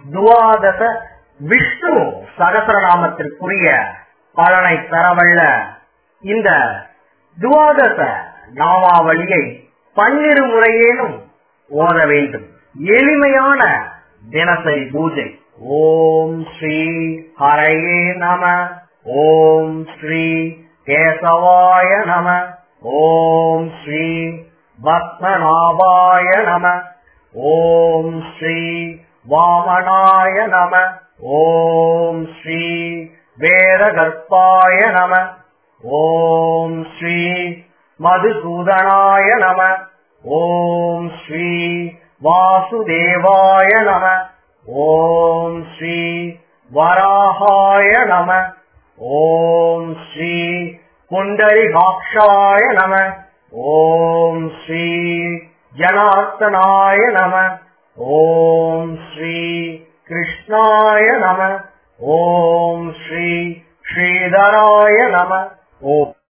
துவாதச விஷ்ணு சகசரநாமத்திற்குரிய பலனை தரவல்ல இந்த துவாதச நாமாவளியை பன்னிரு முறையேனும் ஓத வேண்டும் எளிமையான தினசரி பூஜை ஓம் ஸ்ரீ ஹரையே நம ஓம் ஸ்ரீ கேசவாய நம ஓம் ஸ்ரீ பத்மநாபாய நம ஓம் ஸ்ரீ வாமனாய நம ஓம் ஸ்ரீ வேதகர்ப்பாய நம ஓம் ஸ்ரீ மதுசூதனாய நம ஓம் ஸ்ரீ வாசுதேவாய நம ஓம் ஸ்ரீ வராகாய நம ஓம் ஸ்ரீ புண்டரிகாட்சாய நம ஓம் ஸ்ரீ ஜனார்த்தனாய நம ஓம் ஸ்ரீ கிருஷ்ணாய நம ஓம் ஸ்ரீ ஸ்ரீதராய நம ஓம்